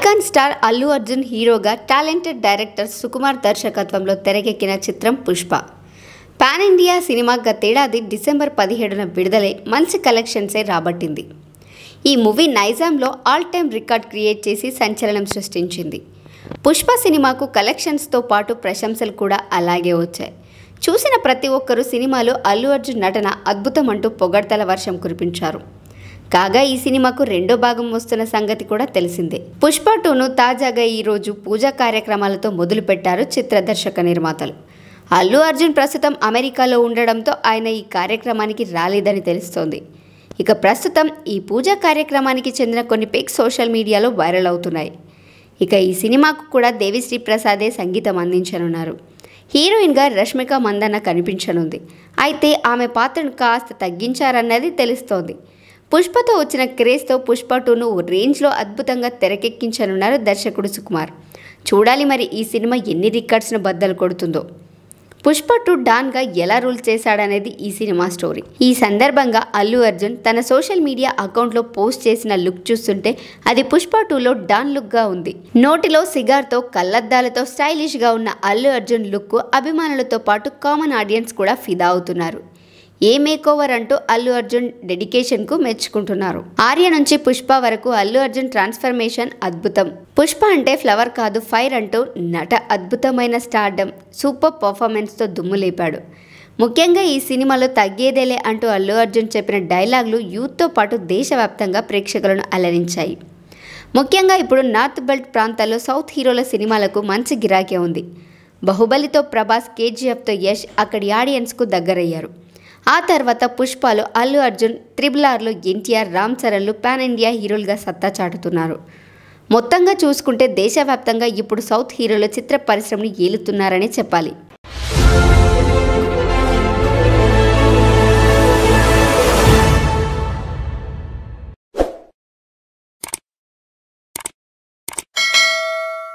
icon star Allu Arjun హీరోగా talented director Sukumar దర్శకత్వంలో తెరకెక్కిన చిత్రం పుష్ప పాన్ ఇండియా సినిమా గతేడాది డిసెంబర్ పదిహేడున విడుదలై మంచి కలెక్షన్సే రాబట్టింది ఈ మూవీ నైజాంలో ఆల్ టైమ్ రికార్డ్ క్రియేట్ చేసి సంచలనం సృష్టించింది పుష్ప సినిమాకు కలెక్షన్స్తో పాటు ప్రశంసలు కూడా అలాగే వచ్చాయి చూసిన ప్రతి ఒక్కరూ సినిమాలో అల్లు అర్జున్ నటన అద్భుతం అంటూ పొగడ్తల వర్షం కురిపించారు కాగా ఈ సినిమాకు రెండో భాగం వస్తున్న సంగతి కూడా తెలిసిందే పుష్ప టూను తాజాగా ఈరోజు పూజా కార్యక్రమాలతో మొదలుపెట్టారు చిత్ర దర్శక నిర్మాతలు అల్లు అర్జున్ ప్రస్తుతం అమెరికాలో ఉండడంతో ఆయన ఈ కార్యక్రమానికి రాలేదని తెలుస్తోంది ఇక ప్రస్తుతం ఈ పూజా కార్యక్రమానికి చెందిన కొన్ని పిక్స్ సోషల్ మీడియాలో వైరల్ అవుతున్నాయి ఇక ఈ సినిమాకు కూడా దేవిశ్రీ ప్రసాదే సంగీతం అందించనున్నారు హీరోయిన్గా రష్మిక మందన్న కనిపించనుంది అయితే ఆమె పాత్రను కాస్త తగ్గించారన్నది తెలుస్తోంది పుష్పతో వచ్చిన క్రేజ్తో పుష్ప టూను ఓ రేంజ్లో అద్భుతంగా తెరకెక్కించనున్నారు దర్శకుడు సుకుమార్ చూడాలి మరి ఈ సినిమా ఎన్ని రికార్డ్స్ను బద్దలు కొడుతుందో పుష్ప టూ డాన్గా ఎలా రూల్ చేశాడనేది ఈ సినిమా స్టోరీ ఈ సందర్భంగా అల్లు అర్జున్ తన సోషల్ మీడియా అకౌంట్లో పోస్ట్ చేసిన లుక్ చూస్తుంటే అది పుష్ప టూలో డాన్ లుక్గా ఉంది నోటిలో సిగార్తో కళ్ళద్దాలతో స్టైలిష్గా ఉన్న అల్లు అర్జున్ లుక్ అభిమానులతో పాటు కామన్ ఆడియన్స్ కూడా ఫిదా అవుతున్నారు ఏ మేకోవర్ అంటూ అల్లు అర్జున్ డెడికేషన్కు మెచ్చుకుంటున్నారు ఆర్య నుంచి పుష్ప వరకు అల్లు అర్జున్ ట్రాన్స్ఫర్మేషన్ అద్భుతం పుష్ప అంటే ఫ్లవర్ కాదు ఫైర్ అంటూ నట అద్భుతమైన స్టార్డమ్ సూపర్ పర్ఫార్మెన్స్తో దుమ్ము లేపాడు ముఖ్యంగా ఈ సినిమాలో తగ్గేదేలే అంటూ అల్లు అర్జున్ చెప్పిన డైలాగులు యూత్తో పాటు దేశవ్యాప్తంగా ప్రేక్షకులను అలరించాయి ముఖ్యంగా ఇప్పుడు నార్త్ బెల్ట్ ప్రాంతాల్లో సౌత్ హీరోల సినిమాలకు మంచి గిరాకీ ఉంది బాహుబలితో ప్రభాస్ కేజీఎఫ్తో యష్ అక్కడి ఆడియన్స్కు దగ్గరయ్యారు ఆ తర్వాత పుష్పలో అల్లు అర్జున్ త్రిబుల్ ఆర్లో ఎన్టీఆర్ రామ్ చరణ్లు పాన్ ఇండియా హీరోలుగా సత్తా చాటుతున్నారు మొత్తంగా చూసుకుంటే దేశవ్యాప్తంగా ఇప్పుడు సౌత్ హీరోల చిత్ర పరిశ్రమను ఏలుతున్నారనే చెప్పాలి